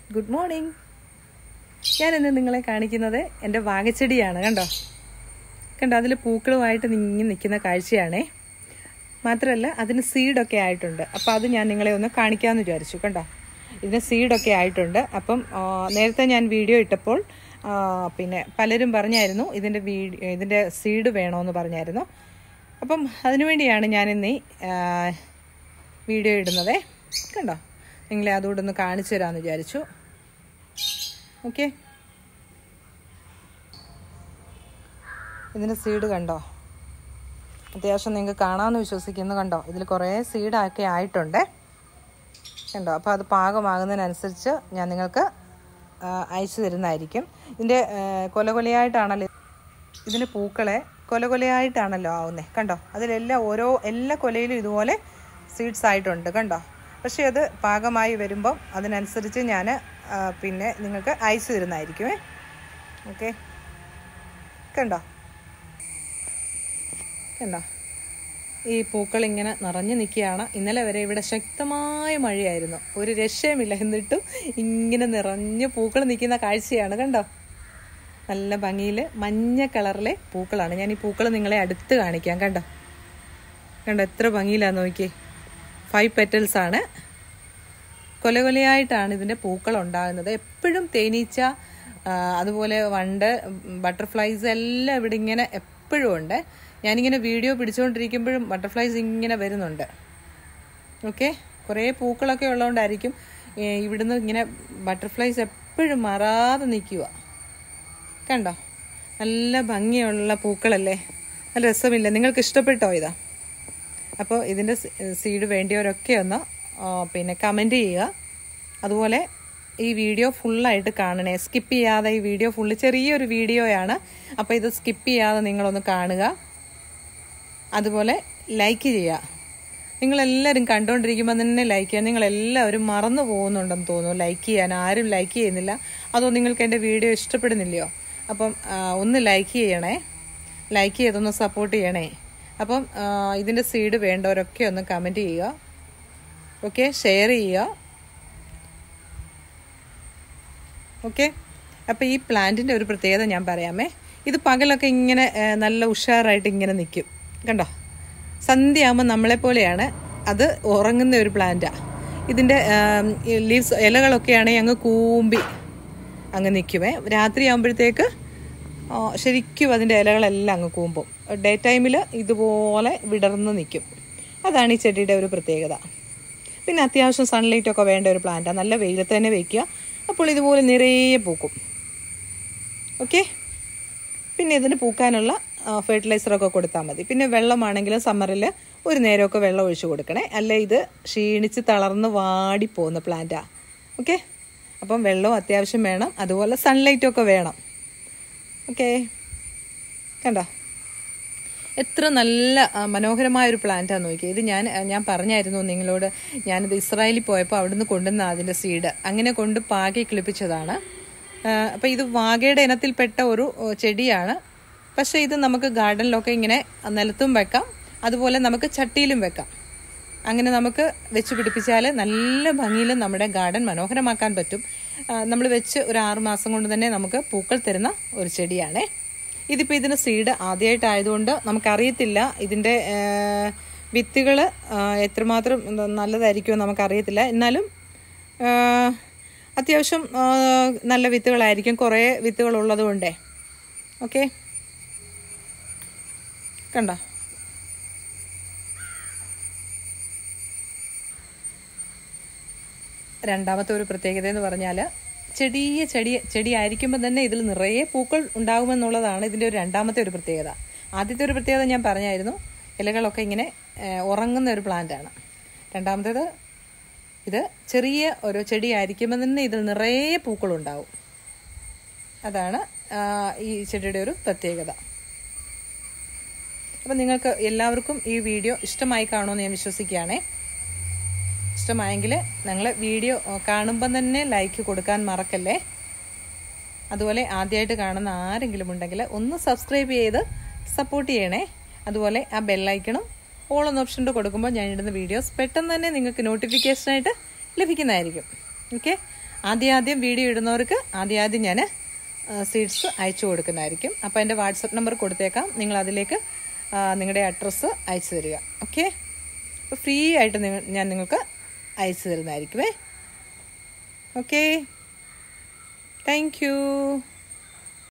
good morning ഞാൻ ഇന്ന് നിങ്ങളെ കാണിക്കുന്നത് എൻ്റെ വാഗച്ചെടിയാണ് കണ്ടോ കണ്ടോ അതിൽ പൂക്കളുമായിട്ട് നീങ്ങി നിൽക്കുന്ന കാഴ്ചയാണേ മാത്രമല്ല അതിന് സീഡൊക്കെ ആയിട്ടുണ്ട് അപ്പോൾ അത് ഞാൻ നിങ്ങളെ ഒന്ന് കാണിക്കാമെന്ന് വിചാരിച്ചു കണ്ടോ ഇതിന് സീഡൊക്കെ ആയിട്ടുണ്ട് അപ്പം ആ, നേരത്തെ ഞാൻ വീഡിയോ ഇട്ടപ്പോൾ ആ, പിന്നെ പലരും പറഞ്ഞായിരുന്നു ഇതിൻ്റെ വീഡിയോ ഇതിൻ്റെ സീഡ് വേണമെന്ന് പറഞ്ഞായിരുന്നു അപ്പം അതിനുവേണ്ടിയാണ് ഞാനിന്ന് ഈ ആ, വീഡിയോ ഇടുന്നതേ കണ്ടോ നിങ്ങളെ അതുകൂടെ ഒന്ന് കാണിച്ചു തരാമെന്ന് വിചാരിച്ചു ഓക്കെ ഇതിൻ്റെ സീഡ് കണ്ടോ അത്യാവശ്യം നിങ്ങൾക്ക് കാണാമെന്ന് വിശ്വസിക്കുന്നു കണ്ടോ ഇതിൽ കുറേ സീഡൊക്കെ ആയിട്ടുണ്ട് കണ്ടോ അപ്പോൾ അത് പാകമാകുന്നതിനനുസരിച്ച് ഞാൻ നിങ്ങൾക്ക് ആ, അയച്ചു തരുന്നതായിരിക്കും ഇതിൻ്റെ ആ, കൊല കൊലയായിട്ടാണല്ലോ ഇതിന് പൂക്കളെ കൊല കൊലയായിട്ടാണല്ലോ ആവുന്നത് കണ്ടോ അതിലെല്ലാം ഓരോ എല്ലാ കൊലയിലും ഇതുപോലെ സീഡ്സ് ആയിട്ടുണ്ട് കണ്ടോ പക്ഷേ അത് പാകമായി വരുമ്പം അതിനനുസരിച്ച് ഞാൻ പിന്നെ നിങ്ങൾക്ക് അയച്ചു തരുന്നതായിരിക്കുമേ ഓക്കെ കണ്ടോ കണ്ടോ ഈ പൂക്കൾ ഇങ്ങനെ നിറഞ്ഞു നിൽക്കുകയാണ് ഇന്നലെ വരെ ഇവിടെ ശക്തമായ മഴയായിരുന്നു ഒരു രക്ഷയുമില്ല എന്നിട്ടും ഇങ്ങനെ നിറഞ്ഞ് പൂക്കൾ നിൽക്കുന്ന കാഴ്ചയാണ് കണ്ടോ നല്ല ഭംഗിയിൽ മഞ്ഞ കളറിലെ പൂക്കളാണ് ഞാൻ ഈ പൂക്കൾ നിങ്ങളെ അടുത്ത് കാണിക്കാം കണ്ടോ കണ്ടോ എത്ര ഭംഗിയിലാന്ന് നോക്കിയേ ഫൈവ് പെറ്റൽസ് ആണ് കൊല കൊലയായിട്ടാണ് ഇതിൻ്റെ പൂക്കൾ ഉണ്ടാകുന്നത് എപ്പോഴും തേനീച്ച ആ, അതുപോലെ വണ്ട് ബട്ടർഫ്ലൈസ് എല്ലാം ഇവിടെ ഇങ്ങനെ എപ്പോഴും ഉണ്ട് ഞാനിങ്ങനെ വീഡിയോ പിടിച്ചുകൊണ്ടിരിക്കുമ്പോഴും ബട്ടർഫ്ലൈസ് ഇങ്ങനെ വരുന്നുണ്ട് ഓക്കെ കുറേ പൂക്കളൊക്കെ ഉള്ളതുകൊണ്ടായിരിക്കും ഏ, ഇവിടുന്ന് ഇങ്ങനെ ബട്ടർഫ്ലൈസ് എപ്പോഴും മാറാതെ നിൽക്കുക കണ്ടോ നല്ല ഭംഗിയുള്ള പൂക്കളല്ലേ നല്ല രസമില്ല നിങ്ങൾക്ക് ഇഷ്ടപ്പെട്ടോ ഇതാ അപ്പോൾ ഇതിൻ്റെ സീഡ് വേണ്ടിയവരൊക്കെ ഒന്ന് ആ, പിന്നെ കമൻറ്റ് ചെയ്യുക അതുപോലെ ഈ വീഡിയോ ഫുള്ളായിട്ട് കാണണേ സ്കിപ്പ് ചെയ്യാതെ ഈ വീഡിയോ ഫുള്ള് ചെറിയൊരു വീഡിയോയാണ് അപ്പോൾ ഇത് സ്കിപ്പ് ചെയ്യാതെ നിങ്ങളൊന്ന് കാണുക അതുപോലെ ലൈക്ക് ചെയ്യുക നിങ്ങളെല്ലാവരും കണ്ടുകൊണ്ടിരിക്കുമ്പോൾ തന്നെ ലൈക്ക് ചെയ്യുക നിങ്ങളെല്ലാവരും മറന്നു പോകുന്നുണ്ടെന്ന് തോന്നുന്നു ലൈക്ക് ചെയ്യാൻ ആരും ലൈക്ക് ചെയ്യുന്നില്ല അതോ നിങ്ങൾക്ക് എൻ്റെ വീഡിയോ ഇഷ്ടപ്പെടുന്നില്ലയോ അപ്പം ആ, ഒന്ന് ലൈക്ക് ചെയ്യണേ ലൈക്ക് ചെയ്തൊന്ന് സപ്പോർട്ട് ചെയ്യണേ അപ്പം ആ, ഇതിൻ്റെ സീഡ് വേണ്ടവരൊക്കെ ഒന്ന് കമൻറ്റ് ചെയ്യുക ഓക്കെ ഷെയർ ചെയ്യുക ഓക്കെ അപ്പോൾ ഈ പ്ലാന്റിൻ്റെ ഒരു പ്രത്യേകത ഞാൻ പറയാമേ ഇത് പകലൊക്കെ ഇങ്ങനെ ആ, നല്ല ഉഷാറായിട്ട് ഇങ്ങനെ നിൽക്കും കണ്ടോ സന്ധ്യയാകുമ്പോൾ നമ്മളെപ്പോലെയാണ് അത് ഉറങ്ങുന്ന ഒരു പ്ലാന്റാണ് ഇതിൻ്റെ ലീവ്സ് ഇലകളൊക്കെയാണെങ്കിൽ അങ്ങ് കൂമ്പി അങ്ങ് നിൽക്കുമേ രാത്രി ആകുമ്പോഴത്തേക്ക് ശരിക്കും അതിൻ്റെ ഇലകളെല്ലാം അങ്ങ് കൂമ്പും ഡേ ടൈമിൽ ഇതുപോലെ വിടർന്ന് നിൽക്കും അതാണ് ഈ ചെടിയുടെ ഒരു പ്രത്യേകത പിന്നെ അത്യാവശ്യം സൺലൈറ്റ് ഒക്കെ വേണ്ട ഒരു പ്ലാന്റാണ് നല്ല വെയിലത്ത് തന്നെ വെക്കുക അപ്പോൾ ഇതുപോലെ നിറയെ പൂക്കും ഓക്കെ പിന്നെ ഇതിന് പൂക്കാനുള്ള ഫെർട്ടിലൈസറൊക്കെ കൊടുത്താൽ മതി പിന്നെ വെള്ളമാണെങ്കിലും സമ്മറിൽ ഒരു നേരമൊക്കെ വെള്ളം ഒഴിച്ചു കൊടുക്കണേ അല്ല ഇത് ക്ഷീണിച്ച് തളർന്ന് വാടിപ്പോകുന്ന പ്ലാന്റാണ് ഓക്കെ അപ്പം വെള്ളവും അത്യാവശ്യം വേണം അതുപോലെ സൺലൈറ്റൊക്കെ വേണം ഓക്കെ കണ്ടോ എത്ര നല്ല ആ, മനോഹരമായ ഒരു പ്ലാന്റാന്ന് നോക്കിയത് ഇത് ഞാൻ ഞാൻ പറഞ്ഞായിരുന്നു നിങ്ങളോട് ഞാനിത് ഇസ്രായേലിൽ പോയപ്പോൾ അവിടുന്ന് കൊണ്ടുവന്ന അതിൻ്റെ സീഡ് അങ്ങനെ കൊണ്ട് പാകി കിളിപ്പിച്ചതാണ് അപ്പോൾ ഇത് വാഗയുടെ ഇനത്തിൽപ്പെട്ട ഒരു ഓ, ചെടിയാണ് പക്ഷേ ഇത് നമുക്ക് ഗാർഡനിലൊക്കെ ഇങ്ങനെ നിലത്തും വെക്കാം അതുപോലെ നമുക്ക് ചട്ടിയിലും വെക്കാം അങ്ങനെ നമുക്ക് വെച്ച് പിടിപ്പിച്ചാൽ നല്ല ഭംഗിയിൽ നമ്മുടെ ഗാർഡൻ മനോഹരമാക്കാൻ പറ്റും നമ്മൾ വെച്ച് ഒരു ആറ് മാസം കൊണ്ട് തന്നെ നമുക്ക് പൂക്കൾ തരുന്ന ഒരു ചെടിയാണേ ഇതിപ്പോൾ ഇതിന് സീഡ് ആദ്യമായിട്ടായതുകൊണ്ട് നമുക്കറിയത്തില്ല ഇതിൻ്റെ വിത്തുകൾ എത്രമാത്രം നല്ലതായിരിക്കുമോ നമുക്കറിയത്തില്ല എന്നാലും ആ, അത്യാവശ്യം ആ, നല്ല വിത്തുകളായിരിക്കും കുറേ വിത്തുകൾ ഉള്ളതുകൊണ്ടേ ഓക്കെ കണ്ടോ രണ്ടാമത്തെ ഒരു പ്രത്യേകത എന്ന് പറഞ്ഞാൽ ചെടിയ ചെടി ചെടി ആയിരിക്കുമ്പോൾ തന്നെ ഇതിൽ നിറയെ പൂക്കൾ ഉണ്ടാകുമെന്നുള്ളതാണ് ഇതിൻ്റെ ഒരു രണ്ടാമത്തെ ഒരു പ്രത്യേകത ആദ്യത്തെ ഒരു പ്രത്യേകത ഞാൻ പറഞ്ഞായിരുന്നു ഇലകളൊക്കെ ഇങ്ങനെ ഏഹ്, ഉറങ്ങുന്ന ഒരു പ്ലാന്റാണ് രണ്ടാമത്തേത് ഇത് ചെറിയ ഒരു ചെടി ആയിരിക്കുമ്പോൾ തന്നെ ഇതിൽ നിറയെ പൂക്കളുണ്ടാവും അതാണ് ആ, ഈ ചെടിയുടെ ഒരു പ്രത്യേകത അപ്പം നിങ്ങൾക്ക് എല്ലാവർക്കും ഈ വീഡിയോ ഇഷ്ടമായി കാണുമെന്ന് ഞാൻ വിശ്വസിക്കുകയാണേ ഇഷ്ടമായെങ്കിൽ നിങ്ങൾ വീഡിയോ കാണുമ്പം തന്നെ ലൈക്ക് കൊടുക്കാൻ മറക്കല്ലേ അതുപോലെ ആദ്യമായിട്ട് കാണുന്ന ആരെങ്കിലും ഉണ്ടെങ്കിൽ ഒന്ന് സബ്സ്ക്രൈബ് ചെയ്ത് സപ്പോർട്ട് ചെയ്യണേ അതുപോലെ ആ ബെല്ലൈക്കണം ഓൾ എന്ന ഓപ്ഷൻ കൊടുക്കുമ്പോൾ ഞാൻ ഇടുന്ന വീഡിയോസ് പെട്ടെന്ന് തന്നെ നിങ്ങൾക്ക് നോട്ടിഫിക്കേഷനായിട്ട് ലഭിക്കുന്നതായിരിക്കും ഓക്കെ ആദ്യം ആദ്യം വീഡിയോ ഇടുന്നവർക്ക് ആദ്യം ആദ്യം ഞാൻ സീഡ്സ് അയച്ചു കൊടുക്കുന്നതായിരിക്കും അപ്പോൾ എൻ്റെ വാട്സപ്പ് നമ്പർ കൊടുത്തേക്കാം നിങ്ങൾ അതിലേക്ക് ആ, നിങ്ങളുടെ അഡ്രസ്സ് അയച്ചു തരിക ഓക്കെ അപ്പോൾ ഫ്രീ ആയിട്ട് നിങ്ങൾ ഞാൻ നിങ്ങൾക്ക് അയച്ചു തരുന്നതായിരിക്കുമേ ഓക്കെ താങ്ക് യു